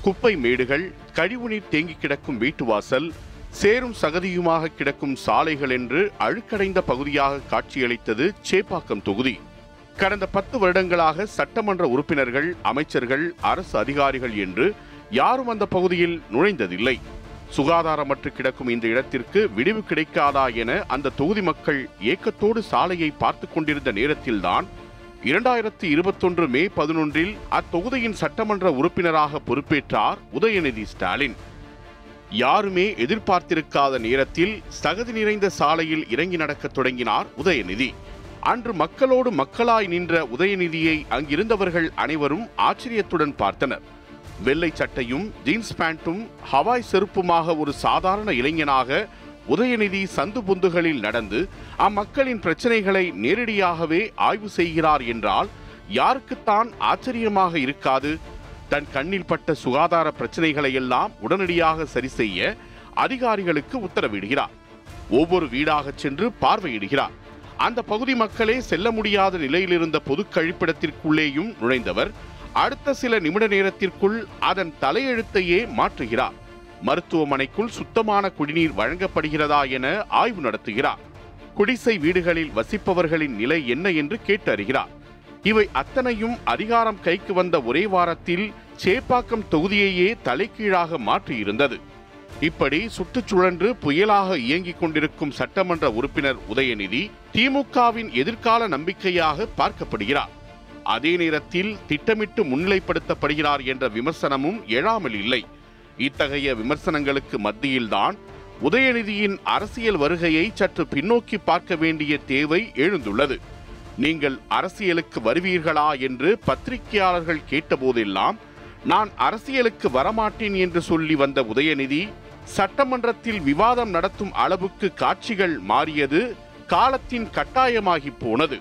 குப்பை மேடுகள் கழிவுநீர் தேங்கி கிடக்கும் வீட்டு வாசல் சேரும் சகதியுமாக கிடக்கும் சாலைகள் என்று அழுக்கடைந்த பகுதியாக காட்சியளித்தது சேப்பாக்கம் தொகுதி கடந்த பத்து வருடங்களாக சட்டமன்ற உறுப்பினர்கள் அமைச்சர்கள் அரசு அதிகாரிகள் என்று யாரும் அந்த பகுதியில் நுழைந்ததில்லை சுகாதாரமற்று கிடக்கும் இந்த இடத்திற்கு விடிவு கிடைக்காதா என அந்த தொகுதி மக்கள் ஏக்கத்தோடு சாலையை பார்த்து கொண்டிருந்த நேரத்தில்தான் இரண்டாயிரத்தி இருபத்தொன்று மே பதினொன்றில் அத்தொகுதியின் சட்டமன்ற உறுப்பினராக பொறுப்பேற்றார் உதயநிதி ஸ்டாலின் யாருமே எதிர்பார்த்திருக்காத நேரத்தில் சகதி நிறைந்த சாலையில் இறங்கி நடக்கத் தொடங்கினார் உதயநிதி அன்று மக்களோடு மக்களாய் நின்ற உதயநிதியை அங்கிருந்தவர்கள் அனைவரும் ஆச்சரியத்துடன் பார்த்தனர் வெள்ளை சட்டையும் ஜீன்ஸ் பேண்ட்டும் ஹவாய் செருப்புமாக ஒரு சாதாரண இளைஞனாக உதயநிதி சந்து பொந்துகளில் நடந்து அம்மக்களின் பிரச்சனைகளை நேரடியாகவே ஆய்வு செய்கிறார் என்றால் யாருக்குத்தான் ஆச்சரியமாக இருக்காது தன் கண்ணில் பட்ட சுகாதார பிரச்சனைகளை எல்லாம் உடனடியாக சரி செய்ய அதிகாரிகளுக்கு உத்தரவிடுகிறார் ஒவ்வொரு வீடாக சென்று பார்வையிடுகிறார் அந்த பகுதி மக்களே செல்ல முடியாத நிலையில் இருந்த பொது கழிப்பிடத்திற்குள்ளேயும் நுழைந்தவர் அடுத்த சில நிமிட நேரத்திற்குள் அதன் தலையெழுத்தையே மாற்றுகிறார் மருத்துவமனைக்குள் சுத்தமான குடிநீர் வழங்கப்படுகிறதா என ஆய்வு நடத்துகிறார் குடிசை வீடுகளில் வசிப்பவர்களின் நிலை என்ன என்று கேட்டறிகிறார் இவை அத்தனையும் அதிகாரம் கைக்கு வந்த ஒரே வாரத்தில் சேப்பாக்கம் தொகுதியையே தலைகீழாக மாற்றியிருந்தது இப்படி சுற்றுச் சுழன்று புயலாக இயங்கிக் கொண்டிருக்கும் சட்டமன்ற உறுப்பினர் உதயநிதி திமுகவின் எதிர்கால நம்பிக்கையாக பார்க்கப்படுகிறார் அதே நேரத்தில் திட்டமிட்டு முன்னிலைப்படுத்தப்படுகிறார் என்ற விமர்சனமும் எழாமல் இல்லை இத்தகைய விமர்சனங்களுக்கு மத்தியில்தான் உதயநிதியின் அரசியல் வருகையை சற்று பின்னோக்கி பார்க்க வேண்டிய தேவை எழுந்துள்ளது நீங்கள் அரசியலுக்கு வருவீர்களா என்று பத்திரிகையாளர்கள் கேட்டபோதெல்லாம் நான் அரசியலுக்கு வரமாட்டேன் என்று சொல்லி வந்த உதயநிதி சட்டமன்றத்தில் விவாதம் நடத்தும் அளவுக்கு காட்சிகள் மாறியது காலத்தின் கட்டாயமாகி போனது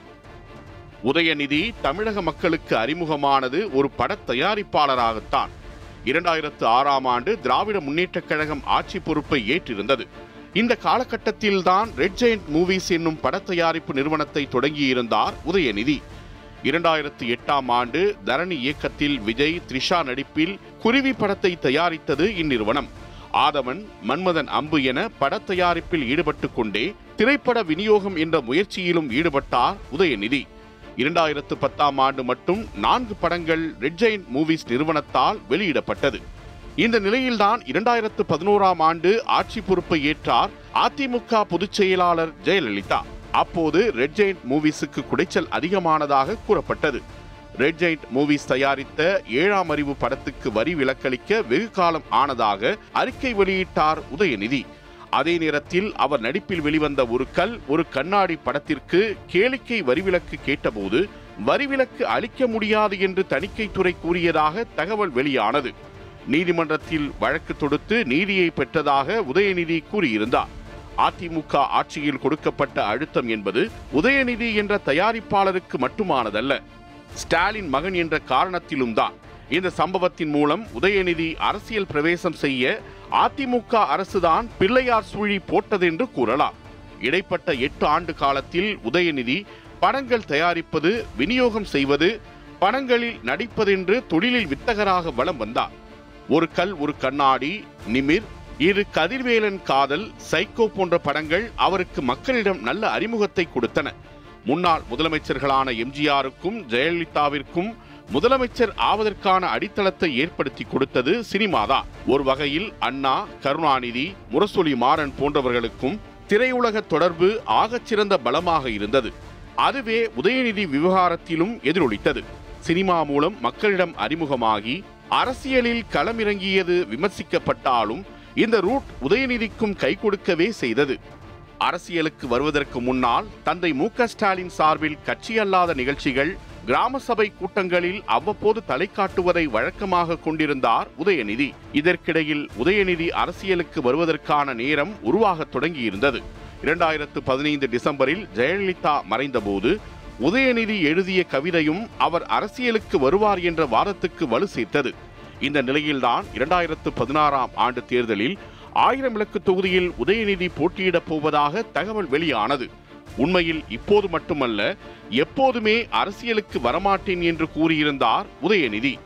உதயநிதி தமிழக மக்களுக்கு அறிமுகமானது ஒரு படத் தயாரிப்பாளராகத்தான் இரண்டாயிரத்து ஆறாம் ஆண்டு திராவிட முன்னேற்றக் கழகம் ஆட்சி பொறுப்பை ஏற்றிருந்தது இந்த காலகட்டத்தில்தான் ரெட் ஜெயண்ட் மூவிஸ் என்னும் படத் தயாரிப்பு நிறுவனத்தை தொடங்கியிருந்தார் உதயநிதி இரண்டாயிரத்து எட்டாம் ஆண்டு தரணி இயக்கத்தில் விஜய் த்ரிஷா நடிப்பில் குருவி படத்தை தயாரித்தது இந்நிறுவனம் ஆதவன் மன்மதன் அம்பு என படத் தயாரிப்பில் ஈடுபட்டுக் கொண்டே திரைப்பட விநியோகம் என்ற முயற்சியிலும் ஈடுபட்டார் உதயநிதி இரண்டாயிரத்து பத்தாம் ஆண்டு மட்டும் நான்கு படங்கள் ரெட் ஜெயின்ட் மூவிஸ் நிறுவனத்தால் வெளியிடப்பட்டது இந்த நிலையில்தான் இரண்டாயிரத்து பதினோராம் ஆண்டு ஆட்சி பொறுப்பை ஏற்றார் அதிமுக பொதுச் செயலாளர் ஜெயலலிதா அப்போது ரெட் ஜெயின்ட் மூவிஸுக்கு குடைச்சல் அதிகமானதாக கூறப்பட்டது ரெட் ஜெயின்ட் மூவிஸ் தயாரித்த ஏழாம் அறிவு படத்துக்கு வரி விலக்களிக்க வெகு காலம் ஆனதாக அறிக்கை வெளியிட்டார் உதயநிதி அதே நேரத்தில் அவர் நடிப்பில் வெளிவந்த ஒரு கல் ஒரு கண்ணாடி படத்திற்கு கேளிக்கை வரிவிலக்கு கேட்டபோது வரிவிலக்கு அளிக்க முடியாது என்று தணிக்கைத்துறை கூறியதாக தகவல் வெளியானது நீதிமன்றத்தில் வழக்கு தொடுத்து நீதியை பெற்றதாக உதயநிதி கூறியிருந்தார் அதிமுக ஆட்சியில் கொடுக்கப்பட்ட அழுத்தம் என்பது உதயநிதி என்ற தயாரிப்பாளருக்கு மட்டுமானதல்ல ஸ்டாலின் மகன் என்ற காரணத்திலும் தான் இந்த சம்பவத்தின் மூலம் உதயநிதி அரசியல் பிரவேசம் செய்ய அதிமுக அரசுதான் பிள்ளையார் சுழி போட்டதென்று கூறலாம் இடைப்பட்ட எட்டு ஆண்டு காலத்தில் உதயநிதி படங்கள் தயாரிப்பது விநியோகம் செய்வது படங்களில் நடிப்பதென்று தொழிலில் வித்தகராக வலம் வந்தார் ஒரு கல் ஒரு கண்ணாடி நிமிர் இரு கதிர்வேலன் காதல் சைக்கோ போன்ற படங்கள் அவருக்கு மக்களிடம் நல்ல அறிமுகத்தை கொடுத்தன முன்னாள் முதலமைச்சர்களான எம்ஜிஆருக்கும் ஜெயலலிதாவிற்கும் முதலமைச்சர் ஆவதற்கான அடித்தளத்தை ஏற்படுத்தி கொடுத்தது சினிமாதான் ஒரு வகையில் அண்ணா கருணாநிதி முரசொலி மாறன் போன்றவர்களுக்கும் திரையுலக தொடர்பு ஆகச்சிறந்த பலமாக இருந்தது அதுவே உதயநிதி விவகாரத்திலும் எதிரொலித்தது சினிமா மூலம் மக்களிடம் அறிமுகமாகி அரசியலில் களமிறங்கியது விமர்சிக்கப்பட்டாலும் இந்த ரூட் உதயநிதிக்கும் கை கொடுக்கவே செய்தது அரசியலுக்கு வருவதற்கு முன்னால் தந்தை மு க ஸ்டாலின் சார்பில் கட்சி அல்லாத நிகழ்ச்சிகள் கிராம சபை கூட்டங்களில் அவ்வப்போது தலை காட்டுவதை வழக்கமாக கொண்டிருந்தார் உதயநிதி இதற்கிடையில் உதயநிதி அரசியலுக்கு வருவதற்கான நேரம் உருவாகத் தொடங்கியிருந்தது இரண்டாயிரத்து பதினைந்து டிசம்பரில் ஜெயலலிதா மறைந்தபோது உதயநிதி எழுதிய கவிதையும் அவர் அரசியலுக்கு வருவார் என்ற வாதத்துக்கு வலு சேர்த்தது இந்த நிலையில்தான் இரண்டாயிரத்து பதினாறாம் ஆண்டு தேர்தலில் ஆயிரம் விளக்கு தொகுதியில் உதயநிதி போட்டியிடப் போவதாக தகவல் வெளியானது உண்மையில் இப்போது மட்டுமல்ல எப்போதுமே அரசியலுக்கு வரமாட்டேன் என்று கூறியிருந்தார் உதயநிதி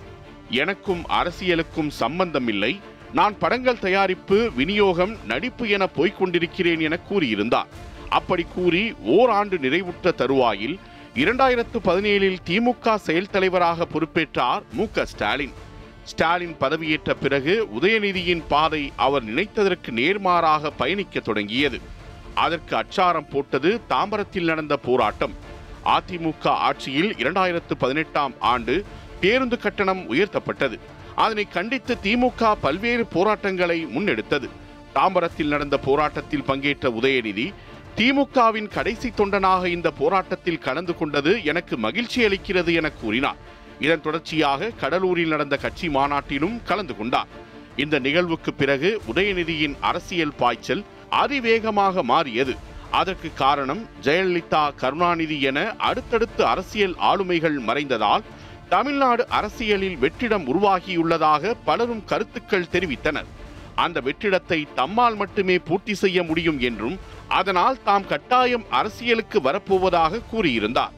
எனக்கும் அரசியலுக்கும் சம்பந்தமில்லை நான் படங்கள் தயாரிப்பு விநியோகம் நடிப்பு என போய்க் கொண்டிருக்கிறேன் என கூறியிருந்தார் அப்படி கூறி ஓராண்டு நிறைவுற்ற தருவாயில் இரண்டாயிரத்து பதினேழில் திமுக செயல் தலைவராக பொறுப்பேற்றார் மு க ஸ்டாலின் ஸ்டாலின் பதவியேற்ற பிறகு உதயநிதியின் பாதை அவர் நினைத்ததற்கு நேர்மாறாக பயணிக்க தொடங்கியது அதற்கு அச்சாரம் போட்டது தாம்பரத்தில் நடந்த போராட்டம் அதிமுக ஆட்சியில் இரண்டாயிரத்து பதினெட்டாம் ஆண்டு பேருந்து கட்டணம் உயர்த்தப்பட்டது அதனை கண்டித்து திமுக பல்வேறு போராட்டங்களை முன்னெடுத்தது தாம்பரத்தில் நடந்த போராட்டத்தில் பங்கேற்ற உதயநிதி திமுகவின் கடைசி தொண்டனாக இந்த போராட்டத்தில் கலந்து கொண்டது எனக்கு மகிழ்ச்சி அளிக்கிறது என கூறினார் இதன் தொடர்ச்சியாக கடலூரில் நடந்த கட்சி மாநாட்டிலும் கலந்து கொண்டார் இந்த நிகழ்வுக்கு பிறகு உதயநிதியின் அரசியல் பாய்ச்சல் அதிவேகமாக மாறியது அதற்கு காரணம் ஜெயலலிதா கருணாநிதி என அடுத்தடுத்து அரசியல் ஆளுமைகள் மறைந்ததால் தமிழ்நாடு அரசியலில் வெற்றிடம் உருவாகியுள்ளதாக பலரும் கருத்துக்கள் தெரிவித்தனர் அந்த வெற்றிடத்தை தம்மால் மட்டுமே பூர்த்தி செய்ய முடியும் என்றும் அதனால் தாம் கட்டாயம் அரசியலுக்கு வரப்போவதாக கூறியிருந்தார்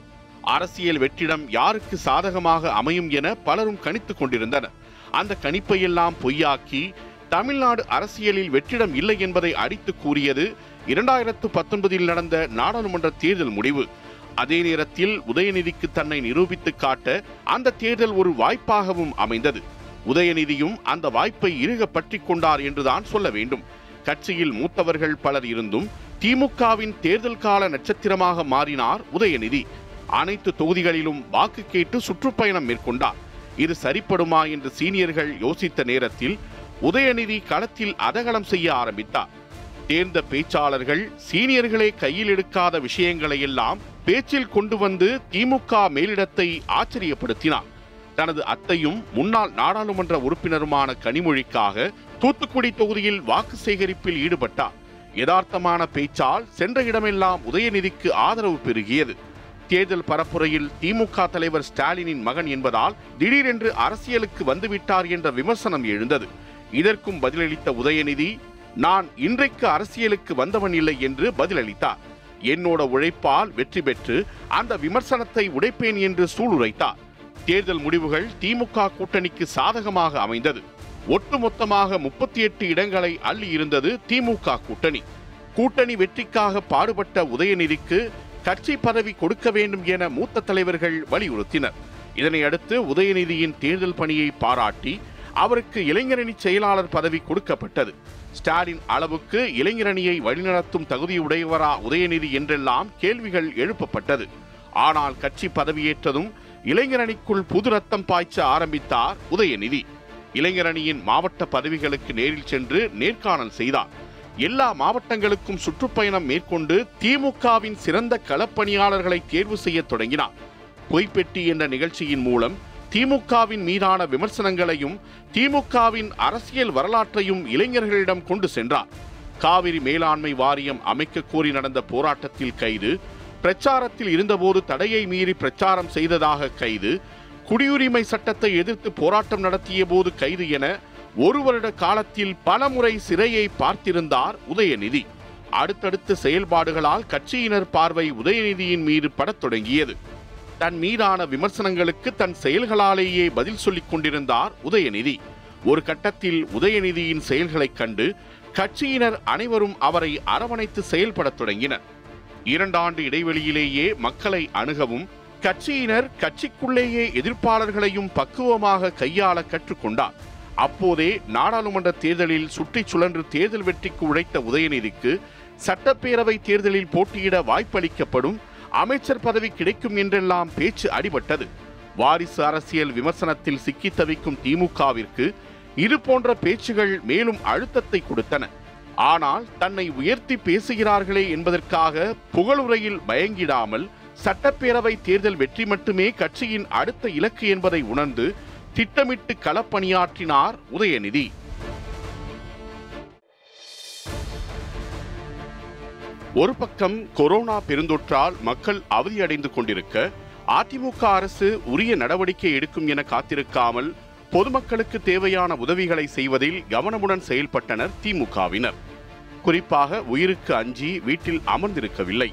அரசியல் வெற்றிடம் யாருக்கு சாதகமாக அமையும் என பலரும் கணித்துக் கொண்டிருந்தனர் அந்த கணிப்பையெல்லாம் பொய்யாக்கி தமிழ்நாடு அரசியலில் வெற்றிடம் இல்லை என்பதை அடித்து கூறியது இரண்டாயிரத்து பத்தொன்பதில் நடந்த நாடாளுமன்ற தேர்தல் முடிவு அதே நேரத்தில் உதயநிதிக்கு தன்னை நிரூபித்து காட்ட அந்த தேர்தல் ஒரு வாய்ப்பாகவும் அமைந்தது உதயநிதியும் அந்த வாய்ப்பை இறுக பற்றிக் கொண்டார் என்றுதான் சொல்ல வேண்டும் கட்சியில் மூத்தவர்கள் பலர் இருந்தும் திமுகவின் தேர்தல் கால நட்சத்திரமாக மாறினார் உதயநிதி அனைத்து தொகுதிகளிலும் வாக்கு கேட்டு சுற்றுப்பயணம் மேற்கொண்டார் இது சரிப்படுமா என்று சீனியர்கள் யோசித்த நேரத்தில் உதயநிதி களத்தில் அதகலம் செய்ய ஆரம்பித்தார் தேர்ந்த பேச்சாளர்கள் சீனியர்களே கையில் எடுக்காத விஷயங்களை எல்லாம் பேச்சில் கொண்டு வந்து திமுக மேலிடத்தை ஆச்சரியப்படுத்தினார் தனது அத்தையும் முன்னாள் நாடாளுமன்ற உறுப்பினருமான கனிமொழிக்காக தூத்துக்குடி தொகுதியில் வாக்கு சேகரிப்பில் ஈடுபட்டார் யதார்த்தமான பேச்சால் சென்ற இடமெல்லாம் உதயநிதிக்கு ஆதரவு பெருகியது தேர்தல் பரப்புரையில் திமுக தலைவர் ஸ்டாலினின் மகன் என்பதால் திடீரென்று அரசியலுக்கு வந்துவிட்டார் என்ற விமர்சனம் எழுந்தது இதற்கும் பதிலளித்த உதயநிதி நான் இன்றைக்கு அரசியலுக்கு வந்தவன் இல்லை என்று பதிலளித்தார் என்னோட உழைப்பால் வெற்றி பெற்று அந்த விமர்சனத்தை உடைப்பேன் என்று சூளுரைத்தார் தேர்தல் முடிவுகள் திமுக கூட்டணிக்கு சாதகமாக அமைந்தது ஒட்டுமொத்தமாக முப்பத்தி எட்டு இடங்களை அள்ளி இருந்தது திமுக கூட்டணி கூட்டணி வெற்றிக்காக பாடுபட்ட உதயநிதிக்கு கட்சி பதவி கொடுக்க வேண்டும் என மூத்த தலைவர்கள் வலியுறுத்தினர் இதனை அடுத்து உதயநிதியின் தேர்தல் பணியை பாராட்டி அவருக்கு இளைஞரணி செயலாளர் பதவி கொடுக்கப்பட்டது ஸ்டாலின் அளவுக்கு இளைஞரணியை வழிநடத்தும் தகுதியுடையவரா உதயநிதி என்றெல்லாம் கேள்விகள் எழுப்பப்பட்டது ஆனால் கட்சி பதவியேற்றதும் இளைஞரணிக்குள் புது ரத்தம் பாய்ச்ச ஆரம்பித்தார் உதயநிதி இளைஞரணியின் மாவட்ட பதவிகளுக்கு நேரில் சென்று நேர்காணல் செய்தார் எல்லா மாவட்டங்களுக்கும் சுற்றுப்பயணம் மேற்கொண்டு திமுகவின் சிறந்த களப்பணியாளர்களை தேர்வு செய்ய தொடங்கினார் பொய்ப்பெட்டி என்ற நிகழ்ச்சியின் மூலம் திமுகவின் மீதான விமர்சனங்களையும் திமுகவின் அரசியல் வரலாற்றையும் இளைஞர்களிடம் கொண்டு சென்றார் காவிரி மேலாண்மை வாரியம் அமைக்க கோரி நடந்த போராட்டத்தில் கைது பிரச்சாரத்தில் இருந்தபோது தடையை மீறி பிரச்சாரம் செய்ததாக கைது குடியுரிமை சட்டத்தை எதிர்த்து போராட்டம் நடத்திய போது கைது என ஒரு வருட காலத்தில் பலமுறை சிறையை பார்த்திருந்தார் உதயநிதி அடுத்தடுத்த செயல்பாடுகளால் கட்சியினர் பார்வை உதயநிதியின் மீது படத் தொடங்கியது தன் மீதான விமர்சனங்களுக்கு தன் செயல்களாலேயே பதில் சொல்லிக் கொண்டிருந்தார் உதயநிதி ஒரு கட்டத்தில் உதயநிதியின் செயல்களைக் கண்டு கட்சியினர் அனைவரும் அவரை அரவணைத்து செயல்படத் தொடங்கினர் இரண்டாண்டு இடைவெளியிலேயே மக்களை அணுகவும் கட்சியினர் கட்சிக்குள்ளேயே எதிர்ப்பாளர்களையும் பக்குவமாக கையாள கற்றுக்கொண்டார் அப்போதே நாடாளுமன்ற தேர்தலில் சுற்றிச் சுழன்று தேர்தல் வெற்றிக்கு உழைத்த உதயநிதிக்கு சட்டப்பேரவை தேர்தலில் போட்டியிட வாய்ப்பளிக்கப்படும் அமைச்சர் பதவி கிடைக்கும் என்றெல்லாம் பேச்சு அடிபட்டது வாரிசு அரசியல் விமர்சனத்தில் சிக்கித் தவிக்கும் திமுகவிற்கு இது போன்ற பேச்சுகள் மேலும் அழுத்தத்தை கொடுத்தன ஆனால் தன்னை உயர்த்தி பேசுகிறார்களே என்பதற்காக புகழுரையில் பயங்கிடாமல் சட்டப்பேரவை தேர்தல் வெற்றி மட்டுமே கட்சியின் அடுத்த இலக்கு என்பதை உணர்ந்து திட்டமிட்டு களப்பணியாற்றினார் உதயநிதி ஒரு பக்கம் கொரோனா பெருந்தொற்றால் மக்கள் அவதியடைந்து கொண்டிருக்க அதிமுக அரசு உரிய நடவடிக்கை எடுக்கும் என காத்திருக்காமல் பொதுமக்களுக்கு தேவையான உதவிகளை செய்வதில் கவனமுடன் செயல்பட்டனர் திமுகவினர் குறிப்பாக உயிருக்கு அஞ்சி வீட்டில் அமர்ந்திருக்கவில்லை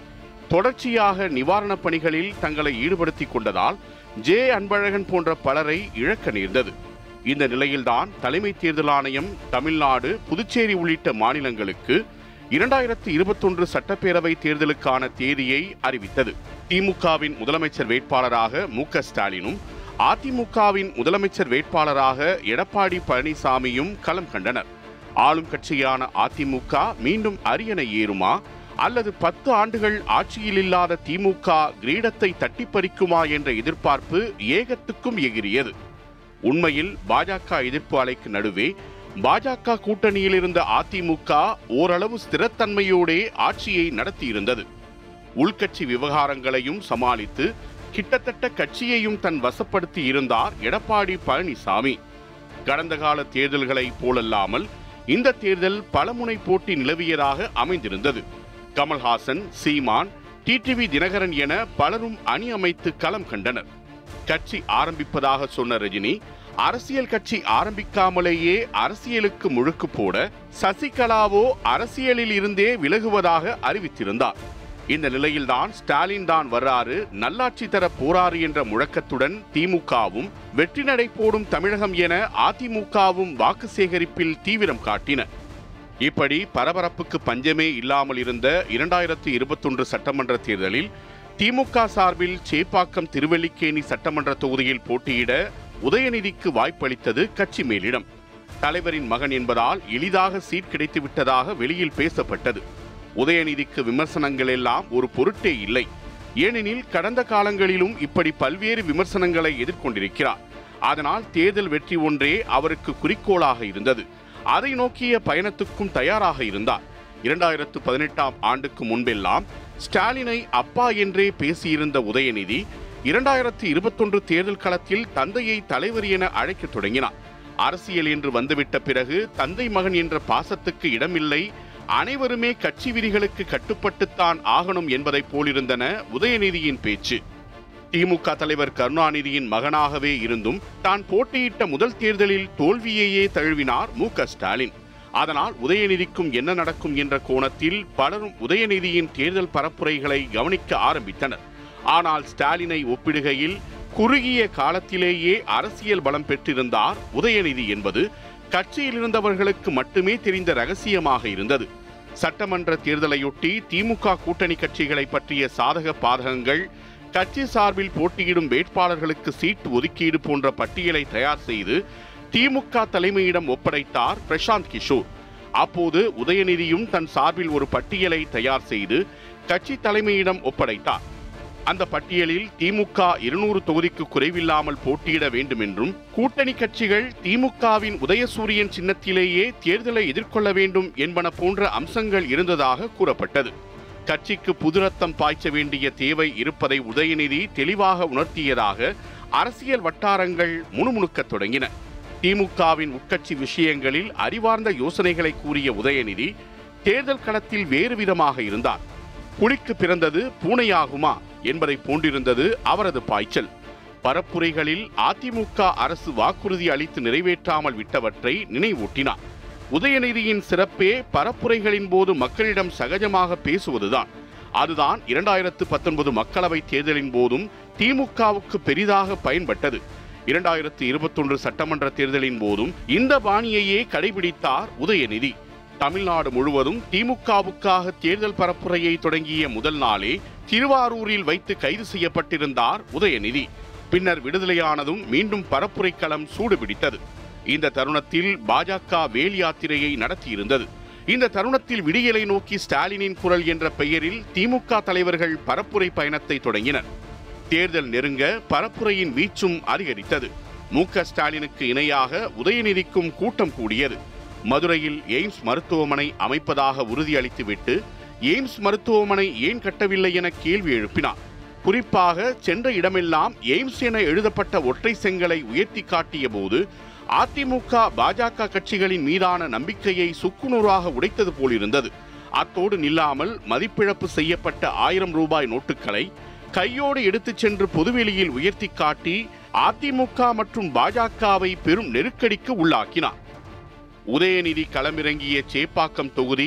தொடர்ச்சியாக நிவாரணப் பணிகளில் தங்களை ஈடுபடுத்திக் கொண்டதால் ஜே அன்பழகன் போன்ற பலரை இழக்க நேர்ந்தது இந்த நிலையில்தான் தலைமை தேர்தல் ஆணையம் தமிழ்நாடு புதுச்சேரி உள்ளிட்ட மாநிலங்களுக்கு இரண்டாயிரத்து இருபத்தொன்று சட்டப்பேரவை தேர்தலுக்கான தேதியை அறிவித்தது திமுகவின் முதலமைச்சர் வேட்பாளராக மு க ஸ்டாலினும் அதிமுகவின் முதலமைச்சர் வேட்பாளராக எடப்பாடி பழனிசாமியும் களம் கண்டனர் ஆளும் கட்சியான அதிமுக மீண்டும் அரியணை ஏறுமா அல்லது பத்து ஆண்டுகள் ஆட்சியில் இல்லாத திமுக கிரீடத்தை தட்டிப்பறிக்குமா என்ற எதிர்பார்ப்பு ஏகத்துக்கும் எகிரியது உண்மையில் பாஜக எதிர்ப்பு அலைக்கு நடுவே பாஜக கூட்டணியில் இருந்த அதிமுக ஓரளவு ஸ்திரத்தன்மையோடே ஆட்சியை நடத்தியிருந்தது உள்கட்சி விவகாரங்களையும் சமாளித்து கிட்டத்தட்ட கட்சியையும் தன் வசப்படுத்தி இருந்தார் எடப்பாடி பழனிசாமி கடந்த கால தேர்தல்களைப் போலல்லாமல் இந்த தேர்தல் பலமுனை போட்டி நிலவியதாக அமைந்திருந்தது கமல்ஹாசன் சீமான் டிடிவி தினகரன் என பலரும் அணி அமைத்து களம் கண்டனர் கட்சி ஆரம்பிப்பதாக சொன்ன ரஜினி அரசியல் கட்சி ஆரம்பிக்காமலேயே அரசியலுக்கு முழுக்கு போட சசிகலாவோ அரசியலில் இருந்தே விலகுவதாக அறிவித்திருந்தார் இந்த நிலையில்தான் ஸ்டாலின் தான் வர்றாரு நல்லாட்சி தர போறாரு என்ற முழக்கத்துடன் திமுகவும் வெற்றி நடை போடும் தமிழகம் என அதிமுகவும் வாக்கு சேகரிப்பில் தீவிரம் காட்டின இப்படி பரபரப்புக்கு பஞ்சமே இல்லாமல் இருந்த இரண்டாயிரத்து இருபத்தொன்று சட்டமன்ற தேர்தலில் திமுக சார்பில் சேப்பாக்கம் திருவல்லிக்கேணி சட்டமன்ற தொகுதியில் போட்டியிட உதயநிதிக்கு வாய்ப்பளித்தது கட்சி மேலிடம் தலைவரின் மகன் என்பதால் எளிதாக சீட் கிடைத்து விட்டதாக வெளியில் பேசப்பட்டது உதயநிதிக்கு விமர்சனங்கள் எல்லாம் ஒரு பொருட்டே இல்லை ஏனெனில் கடந்த காலங்களிலும் இப்படி பல்வேறு விமர்சனங்களை எதிர்கொண்டிருக்கிறார் அதனால் தேர்தல் வெற்றி ஒன்றே அவருக்கு குறிக்கோளாக இருந்தது அதை நோக்கிய பயணத்துக்கும் தயாராக இருந்தார் இரண்டாயிரத்து பதினெட்டாம் ஆண்டுக்கு முன்பெல்லாம் ஸ்டாலினை அப்பா என்றே பேசியிருந்த உதயநிதி இரண்டாயிரத்து இருபத்தொன்று தேர்தல் களத்தில் தந்தையை தலைவர் என அழைக்கத் தொடங்கினார் அரசியல் என்று வந்துவிட்ட பிறகு தந்தை மகன் என்ற பாசத்துக்கு இடமில்லை அனைவருமே கட்சி விதிகளுக்கு கட்டுப்பட்டுத்தான் ஆகணும் என்பதைப் போலிருந்தன உதயநிதியின் பேச்சு திமுக தலைவர் கருணாநிதியின் மகனாகவே இருந்தும் தான் போட்டியிட்ட முதல் தேர்தலில் தோல்வியையே தழுவினார் மு க ஸ்டாலின் அதனால் உதயநிதிக்கும் என்ன நடக்கும் என்ற கோணத்தில் பலரும் உதயநிதியின் தேர்தல் பரப்புரைகளை கவனிக்க ஆரம்பித்தனர் ஆனால் ஸ்டாலினை ஒப்பிடுகையில் குறுகிய காலத்திலேயே அரசியல் பலம் பெற்றிருந்தார் உதயநிதி என்பது கட்சியில் இருந்தவர்களுக்கு மட்டுமே தெரிந்த ரகசியமாக இருந்தது சட்டமன்ற தேர்தலையொட்டி திமுக கூட்டணி கட்சிகளை பற்றிய சாதக பாதகங்கள் கட்சி சார்பில் போட்டியிடும் வேட்பாளர்களுக்கு சீட் ஒதுக்கீடு போன்ற பட்டியலை தயார் செய்து திமுக தலைமையிடம் ஒப்படைத்தார் பிரசாந்த் கிஷோர் அப்போது உதயநிதியும் தன் சார்பில் ஒரு பட்டியலை தயார் செய்து கட்சி தலைமையிடம் ஒப்படைத்தார் அந்த பட்டியலில் திமுக இருநூறு தொகுதிக்கு குறைவில்லாமல் போட்டியிட வேண்டும் என்றும் கூட்டணி கட்சிகள் திமுகவின் உதயசூரியன் சின்னத்திலேயே தேர்தலை எதிர்கொள்ள வேண்டும் என்பன போன்ற அம்சங்கள் இருந்ததாக கூறப்பட்டது கட்சிக்கு புது ரத்தம் பாய்ச்ச வேண்டிய தேவை இருப்பதை உதயநிதி தெளிவாக உணர்த்தியதாக அரசியல் வட்டாரங்கள் முணுமுணுக்கத் தொடங்கின திமுகவின் உட்கட்சி விஷயங்களில் அறிவார்ந்த யோசனைகளை கூறிய உதயநிதி தேர்தல் களத்தில் வேறு விதமாக இருந்தார் புலிக்கு பிறந்தது பூனையாகுமா என்பதை போன்றிருந்தது அவரது பாய்ச்சல் பரப்புரைகளில் அதிமுக அரசு வாக்குறுதி அளித்து நிறைவேற்றாமல் விட்டவற்றை நினைவூட்டினார் உதயநிதியின் சிறப்பே பரப்புரைகளின் போது மக்களிடம் சகஜமாக பேசுவதுதான் அதுதான் இரண்டாயிரத்து பத்தொன்பது மக்களவை தேர்தலின் போதும் திமுகவுக்கு பெரிதாக பயன்பட்டது இரண்டாயிரத்து இருபத்தொன்று சட்டமன்ற தேர்தலின் போதும் இந்த பாணியையே கடைபிடித்தார் உதயநிதி தமிழ்நாடு முழுவதும் திமுகவுக்காக தேர்தல் பரப்புரையை தொடங்கிய முதல் நாளே திருவாரூரில் வைத்து கைது செய்யப்பட்டிருந்தார் உதயநிதி பின்னர் விடுதலையானதும் மீண்டும் பரப்புரை களம் சூடுபிடித்தது இந்த தருணத்தில் பாஜக வேல் யாத்திரையை நடத்தியிருந்தது இந்த தருணத்தில் விடியலை நோக்கி ஸ்டாலினின் குரல் என்ற பெயரில் திமுக தலைவர்கள் பரப்புரை பயணத்தை தொடங்கினர் தேர்தல் நெருங்க பரப்புரையின் வீச்சும் அதிகரித்தது மு க ஸ்டாலினுக்கு இணையாக உதயநிதிக்கும் கூட்டம் கூடியது மதுரையில் எய்ம்ஸ் மருத்துவமனை அமைப்பதாக உறுதியளித்துவிட்டு எய்ம்ஸ் மருத்துவமனை ஏன் கட்டவில்லை என கேள்வி எழுப்பினார் குறிப்பாக சென்ற இடமெல்லாம் எய்ம்ஸ் என எழுதப்பட்ட ஒற்றை செங்கலை உயர்த்தி காட்டிய போது அதிமுக பாஜக கட்சிகளின் மீதான நம்பிக்கையை சுக்குநூறாக உடைத்தது போலிருந்தது அத்தோடு நில்லாமல் மதிப்பிழப்பு செய்யப்பட்ட ஆயிரம் ரூபாய் நோட்டுகளை கையோடு எடுத்துச் சென்று பொதுவெளியில் உயர்த்தி காட்டி அதிமுக மற்றும் பாஜகவை பெரும் நெருக்கடிக்கு உள்ளாக்கினார் உதயநிதி களமிறங்கிய சேப்பாக்கம் தொகுதி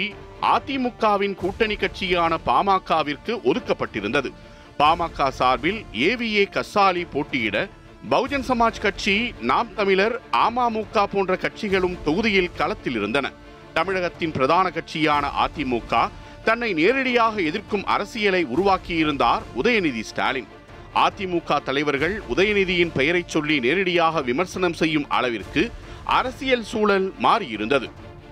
அதிமுகவின் கூட்டணி கட்சியான பாமகவிற்கு ஒதுக்கப்பட்டிருந்தது பாமக சார்பில் ஏவிஏ கசாலி போட்டியிட பகுஜன் சமாஜ் கட்சி நாம் தமிழர் அமமுக போன்ற கட்சிகளும் தொகுதியில் களத்தில் இருந்தன தமிழகத்தின் பிரதான கட்சியான அதிமுக தன்னை நேரடியாக எதிர்க்கும் அரசியலை உருவாக்கியிருந்தார் உதயநிதி ஸ்டாலின் அதிமுக தலைவர்கள் உதயநிதியின் பெயரை சொல்லி நேரடியாக விமர்சனம் செய்யும் அளவிற்கு அரசியல் சூழல் மாறியிருந்தது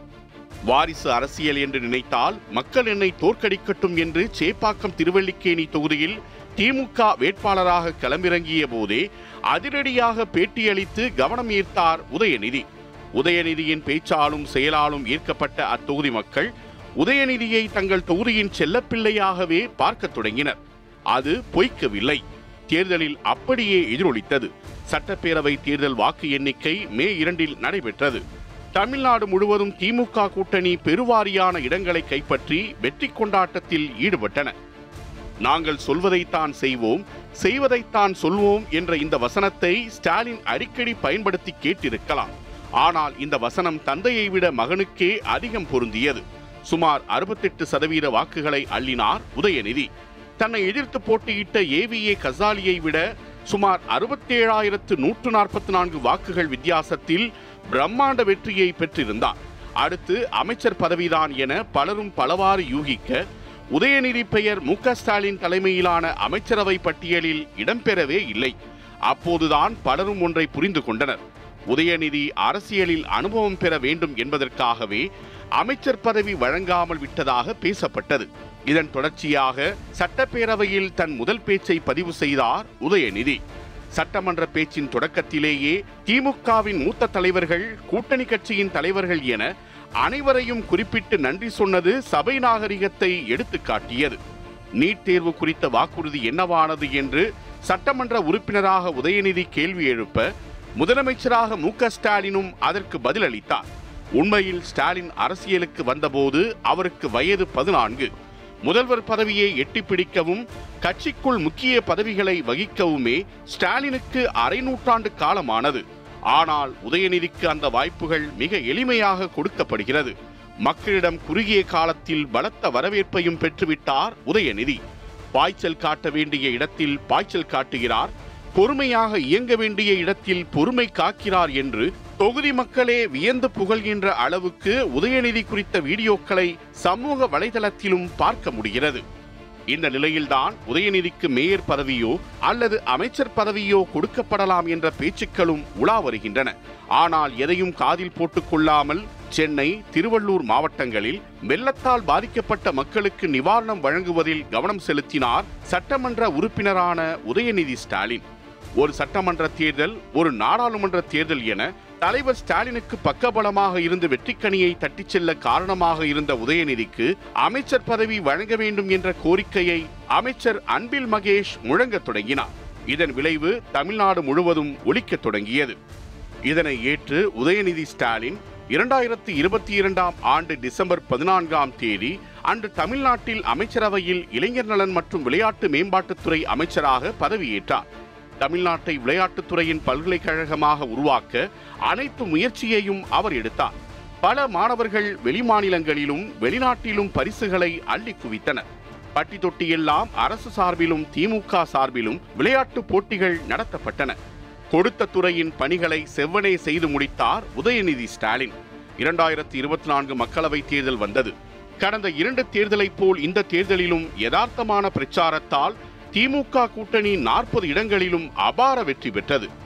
வாரிசு அரசியல் என்று நினைத்தால் மக்கள் என்னை தோற்கடிக்கட்டும் என்று சேப்பாக்கம் திருவல்லிக்கேணி தொகுதியில் திமுக வேட்பாளராக களமிறங்கிய போதே அதிரடியாக பேட்டியளித்து கவனம் ஈர்த்தார் உதயநிதி உதயநிதியின் பேச்சாலும் செயலாலும் ஈர்க்கப்பட்ட அத்தொகுதி மக்கள் உதயநிதியை தங்கள் தொகுதியின் செல்லப்பிள்ளையாகவே பார்க்கத் தொடங்கினர் அது பொய்க்கவில்லை தேர்தலில் அப்படியே எதிரொலித்தது சட்டப்பேரவை தேர்தல் வாக்கு எண்ணிக்கை மே இரண்டில் நடைபெற்றது தமிழ்நாடு முழுவதும் திமுக கூட்டணி பெருவாரியான இடங்களை கைப்பற்றி வெற்றி கொண்டாட்டத்தில் ஈடுபட்டன நாங்கள் சொல்வதைத்தான் செய்வோம் செய்வதைத்தான் சொல்வோம் என்ற இந்த வசனத்தை ஸ்டாலின் அடிக்கடி பயன்படுத்தி கேட்டிருக்கலாம் ஆனால் இந்த வசனம் தந்தையை விட மகனுக்கே அதிகம் பொருந்தியது சுமார் அறுபத்தெட்டு சதவீத வாக்குகளை அள்ளினார் உதயநிதி தன்னை எதிர்த்து போட்டியிட்ட ஏவிஏ கசாலியை விட சுமார் அறுபத்தேழாயிரத்து நூற்று நாற்பத்தி நான்கு வாக்குகள் வித்தியாசத்தில் பிரம்மாண்ட வெற்றியை பெற்றிருந்தார் அடுத்து அமைச்சர் பதவிதான் என பலரும் பலவாறு யூகிக்க உதயநிதி பெயர் மு க ஸ்டாலின் தலைமையிலான அமைச்சரவை பட்டியலில் இடம்பெறவே இல்லை அப்போதுதான் பலரும் ஒன்றை புரிந்து கொண்டனர் உதயநிதி அரசியலில் அனுபவம் பெற வேண்டும் என்பதற்காகவே அமைச்சர் பதவி வழங்காமல் விட்டதாக பேசப்பட்டது இதன் தொடர்ச்சியாக சட்டப்பேரவையில் தன் முதல் பேச்சை பதிவு செய்தார் உதயநிதி சட்டமன்ற பேச்சின் தொடக்கத்திலேயே திமுகவின் மூத்த தலைவர்கள் கூட்டணி கட்சியின் தலைவர்கள் என அனைவரையும் குறிப்பிட்டு நன்றி சொன்னது சபை நாகரிகத்தை எடுத்துக் காட்டியது நீட் தேர்வு குறித்த வாக்குறுதி என்னவானது என்று சட்டமன்ற உறுப்பினராக உதயநிதி கேள்வி எழுப்ப முதலமைச்சராக மு க ஸ்டாலினும் அதற்கு பதிலளித்தார் உண்மையில் ஸ்டாலின் அரசியலுக்கு வந்தபோது அவருக்கு வயது பதினான்கு முதல்வர் பதவியை எட்டி பிடிக்கவும் கட்சிக்குள் முக்கிய பதவிகளை வகிக்கவுமே ஸ்டாலினுக்கு அரை நூற்றாண்டு காலமானது ஆனால் உதயநிதிக்கு அந்த வாய்ப்புகள் மிக எளிமையாக கொடுக்கப்படுகிறது மக்களிடம் குறுகிய காலத்தில் பலத்த வரவேற்பையும் பெற்றுவிட்டார் உதயநிதி பாய்ச்சல் காட்ட வேண்டிய இடத்தில் பாய்ச்சல் காட்டுகிறார் பொறுமையாக இயங்க வேண்டிய இடத்தில் பொறுமை காக்கிறார் என்று தொகுதி மக்களே வியந்து புகழ்கின்ற அளவுக்கு உதயநிதி குறித்த வீடியோக்களை சமூக வலைதளத்திலும் பார்க்க முடிகிறது இந்த நிலையில்தான் உதயநிதிக்கு மேயர் பதவியோ அல்லது அமைச்சர் பதவியோ கொடுக்கப்படலாம் என்ற பேச்சுக்களும் உலா வருகின்றன ஆனால் எதையும் காதில் போட்டுக் கொள்ளாமல் சென்னை திருவள்ளூர் மாவட்டங்களில் வெள்ளத்தால் பாதிக்கப்பட்ட மக்களுக்கு நிவாரணம் வழங்குவதில் கவனம் செலுத்தினார் சட்டமன்ற உறுப்பினரான உதயநிதி ஸ்டாலின் ஒரு சட்டமன்ற தேர்தல் ஒரு நாடாளுமன்ற தேர்தல் என தலைவர் ஸ்டாலினுக்கு பக்கபலமாக இருந்து வெற்றிக்கனியை தட்டிச் செல்ல காரணமாக இருந்த உதயநிதிக்கு அமைச்சர் பதவி வழங்க வேண்டும் என்ற கோரிக்கையை அமைச்சர் அன்பில் மகேஷ் முழங்கத் தொடங்கினார் இதன் விளைவு தமிழ்நாடு முழுவதும் ஒலிக்கத் தொடங்கியது இதனை ஏற்று உதயநிதி ஸ்டாலின் இரண்டாயிரத்தி இருபத்தி இரண்டாம் ஆண்டு டிசம்பர் பதினான்காம் தேதி அன்று தமிழ்நாட்டில் அமைச்சரவையில் இளைஞர் நலன் மற்றும் விளையாட்டு மேம்பாட்டுத்துறை அமைச்சராக பதவியேற்றார் தமிழ்நாட்டை விளையாட்டுத்துறையின் பல்கலைக்கழகமாக உருவாக்க அனைத்து முயற்சியையும் அவர் எடுத்தார் பல மாணவர்கள் வெளிமாநிலங்களிலும் வெளிநாட்டிலும் பரிசுகளை அள்ளி குவித்தனர் பட்டி தொட்டியெல்லாம் அரசு சார்பிலும் திமுக சார்பிலும் விளையாட்டு போட்டிகள் நடத்தப்பட்டன கொடுத்த துறையின் பணிகளை செவ்வனே செய்து முடித்தார் உதயநிதி ஸ்டாலின் இரண்டாயிரத்தி இருபத்தி நான்கு மக்களவை தேர்தல் வந்தது கடந்த இரண்டு தேர்தலைப் போல் இந்த தேர்தலிலும் யதார்த்தமான பிரச்சாரத்தால் திமுக கூட்டணி நாற்பது இடங்களிலும் அபார வெற்றி பெற்றது